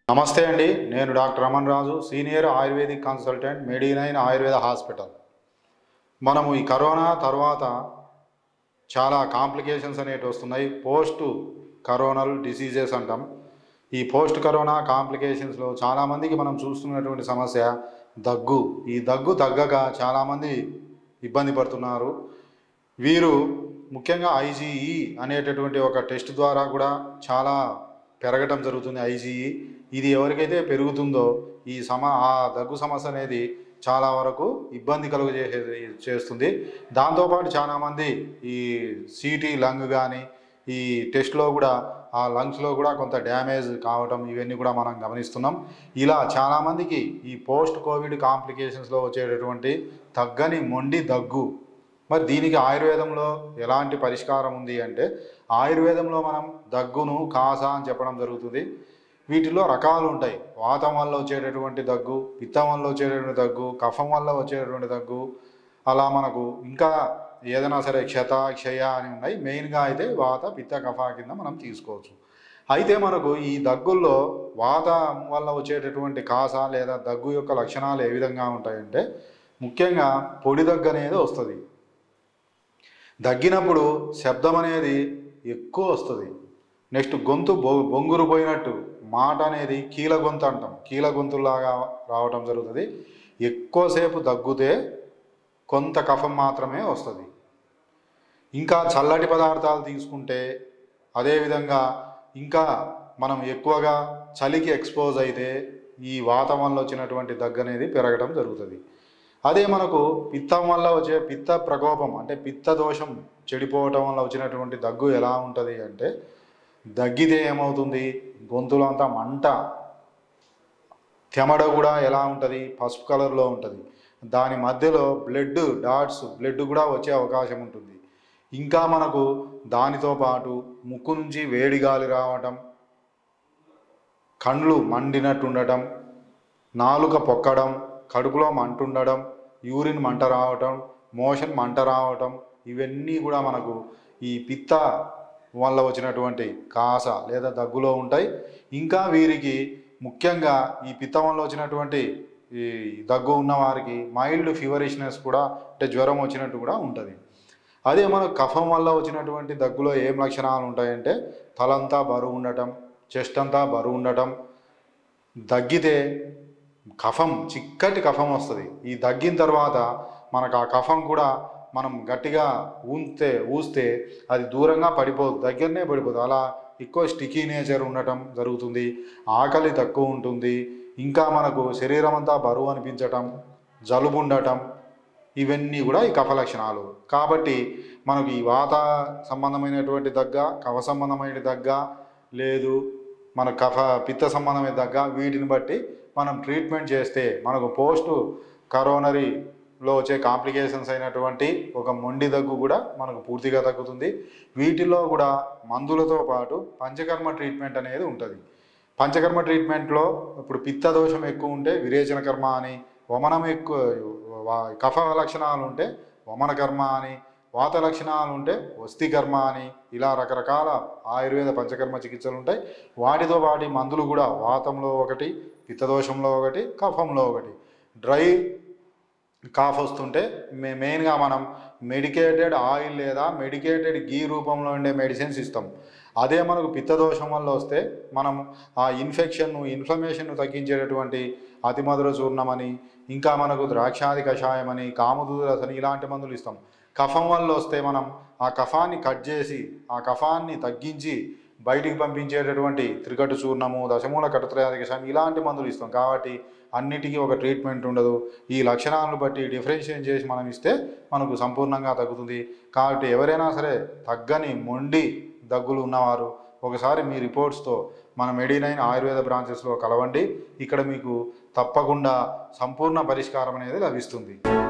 నమస్తే అండి నేను doctor Raman Raju senior Ayurvedic consultant మెడినైన్ ఆయుర్వేద హాస్పిటల్ మనము ఈ కరోనా తర్వాత చాలా కాంప్లికేషన్స్ అనేవి వస్తున్నాయి పోస్ట్ కరోనల్ డిసీజెస్ అంటాం ఈ పోస్ట్ కరోనా కాంప్లికేషన్స్లో చాలామందికి మనం చూస్తున్నటువంటి సమస్య దగ్గు ఈ దగ్గు తగ్గక చాలామంది ఇబ్బంది పడుతున్నారు వీరు ముఖ్యంగా ఐజీఈ అనేటటువంటి ఒక టెస్ట్ ద్వారా కూడా చాలా పెరగటం జరుగుతుంది ఐజీఈ ఇది ఎవరికైతే పెరుగుతుందో ఈ సమ ఆ దగ్గు సమస్య అనేది చాలా వరకు ఇబ్బంది కలుగజేసే చేస్తుంది దాంతోపాటు చాలామంది ఈ సిటీ లంగ్ కానీ ఈ టెస్ట్లో కూడా ఆ లంగ్స్లో కూడా కొంత డ్యామేజ్ కావటం ఇవన్నీ కూడా మనం గమనిస్తున్నాం ఇలా చాలామందికి ఈ పోస్ట్ కోవిడ్ కాంప్లికేషన్స్లో వచ్చేటటువంటి తగ్గని మొండి దగ్గు మరి దీనికి ఆయుర్వేదంలో ఎలాంటి పరిష్కారం ఉంది అంటే ఆయుర్వేదంలో మనం దగ్గును కాస అని చెప్పడం జరుగుతుంది వీటిలో రకాలు ఉంటాయి వాతం వల్ల వచ్చేటటువంటి దగ్గు పిత్తం వల్ల వచ్చేటటువంటి దగ్గు కఫం వల్ల వచ్చేటటువంటి దగ్గు అలా మనకు ఇంకా ఏదైనా సరే క్షత క్షయ అని ఉన్నాయి మెయిన్గా అయితే వాత పిత్త కఫ కింద మనం తీసుకోవచ్చు అయితే మనకు ఈ దగ్గుల్లో వాత వల్ల వచ్చేటటువంటి కాస లేదా దగ్గు యొక్క లక్షణాలు ఏ విధంగా ఉంటాయంటే ముఖ్యంగా పొడి దగ్గు అనేది వస్తుంది దగ్గినప్పుడు శబ్దం అనేది ఎక్కువ వస్తుంది నెక్స్ట్ గొంతు బొ బొంగురు పోయినట్టు మాట అనేది కీల గొంతు అంటాం కీల గొంతులాగా రావటం జరుగుతుంది ఎక్కువసేపు దగ్గుతే కొంత కఫం మాత్రమే వస్తుంది ఇంకా చల్లటి పదార్థాలు తీసుకుంటే అదేవిధంగా ఇంకా మనం ఎక్కువగా చలికి ఎక్స్పోజ్ అయితే ఈ వాతం వల్ల వచ్చినటువంటి దగ్గు అనేది పెరగడం జరుగుతుంది అదే మనకు పిత్తం వల్ల వచ్చే పిత్త ప్రకోపం అంటే పిత్త దోషం చెడిపోవటం వల్ల వచ్చినటువంటి దగ్గు ఎలా ఉంటుంది అంటే దగ్గితే ఏమవుతుంది గొంతులో అంతా మంట తెమడ కూడా ఎలా ఉంటుంది పసుపు కలర్లో ఉంటుంది దాని మధ్యలో బ్లడ్ డాట్స్ బ్లడ్ కూడా వచ్చే అవకాశం ఉంటుంది ఇంకా మనకు దానితో పాటు ముక్కు నుంచి వేడి గాలి రావటం కండ్లు మండినట్టు ఉండటం నాలుక పొక్కడం కడుపులో మంట ఉండడం యూరిన్ మంట రావటం మోషన్ మంట రావటం ఇవన్నీ కూడా మనకు ఈ పిత్త వల్ల వచ్చినటువంటి కాస లేదా దగ్గులో ఉంటాయి ఇంకా వీరికి ముఖ్యంగా ఈ పిత్తం వల్ల వచ్చినటువంటి ఈ దగ్గు ఉన్న వారికి మైల్డ్ ఫీవరిష్నెస్ కూడా అంటే జ్వరం వచ్చినట్టు కూడా ఉంటుంది అదే మనకు కఫం వల్ల వచ్చినటువంటి దగ్గులో ఏం లక్షణాలు ఉంటాయంటే తలంతా బరువు ఉండటం చెస్ట్ అంతా బరువు ఉండటం దగ్గితే కఫం చిక్కటి కఫం వస్తుంది ఈ దగ్గిన తర్వాత మనకు ఆ కఫం కూడా మనం గట్టిగా ఊస్తే ఊస్తే అది దూరంగా పడిపోదు దగ్గరనే పడిపోదు అలా ఎక్కువ స్టికీ నేచర్ ఉండటం జరుగుతుంది ఆకలి తక్కువ ఉంటుంది ఇంకా మనకు శరీరం అంతా బరువు అనిపించటం జలుబు ఉండటం ఇవన్నీ కూడా ఈ కఫ లక్షణాలు కాబట్టి మనకు ఈ వాత సంబంధమైనటువంటి దగ్గ కఫ సంబంధమైన దగ్గ లేదు మన కఫ పిత్త సంబంధమైన దగ్గ వీటిని బట్టి మనం ట్రీట్మెంట్ చేస్తే మనకు పోస్ట్ కరోనరీలో వచ్చే కాంప్లికేషన్స్ అయినటువంటి ఒక మొండి దగ్గు కూడా మనకు పూర్తిగా తగ్గుతుంది వీటిలో కూడా మందులతో పాటు పంచకర్మ ట్రీట్మెంట్ అనేది ఉంటుంది పంచకర్మ ట్రీట్మెంట్లో ఇప్పుడు పిత్త దోషం ఎక్కువ ఉంటే విరేచన కర్మ అని వమనం ఎక్కువ వా- కఫ లక్షణాలు ఉంటే వమన కర్మ అని వాత లక్షణాలు ఉంటే వస్తి కర్మ అని ఇలా రకరకాల ఆయుర్వేద పంచకర్మ చికిత్సలు ఉంటాయి వాటితో పాటు మందులు కూడా వాతంలో ఒకటి పిత్తదోషంలో ఒకటి కఫంలో ఒకటి డ్రై కాఫ్ వస్తుంటే మే మెయిన్గా మనం మెడికేటెడ్ ఆయిల్ లేదా మెడికేటెడ్ గీ రూపంలో ఉండే మెడిసిన్స్ ఇస్తాం అదే మనకు పిత్తదోషం వల్ల వస్తే మనం ఆ ఇన్ఫెక్షన్ను ఇన్ఫ్లమేషన్ను తగ్గించేటటువంటి అతిమధుర చూర్ణం అని ఇంకా మనకు ద్రాక్షాది కషాయం అని కామదూర రసని ఇలాంటి మందులు ఇస్తాం కఫం వల్ల వస్తే మనం ఆ కఫాన్ని కట్ చేసి ఆ కఫాన్ని తగ్గించి బయటికి పంపించేటటువంటి త్రికటు చూర్ణము దశమూల కటుత్రయాది కషాయం ఇలాంటి మందులు ఇస్తాం కాబట్టి అన్నిటికీ ఒక ట్రీట్మెంట్ ఉండదు ఈ లక్షణాలను బట్టి డిఫరెన్షియేట్ చేసి మనం ఇస్తే మనకు సంపూర్ణంగా తగ్గుతుంది కాబట్టి ఎవరైనా సరే తగ్గని మొండి దగ్గులు ఉన్నవారు ఒకసారి మీ రిపోర్ట్స్తో మన మెడినైన్ ఆయుర్వేద బ్రాంచెస్లో కలవండి ఇక్కడ మీకు తప్పకుండా సంపూర్ణ పరిష్కారం అనేది లభిస్తుంది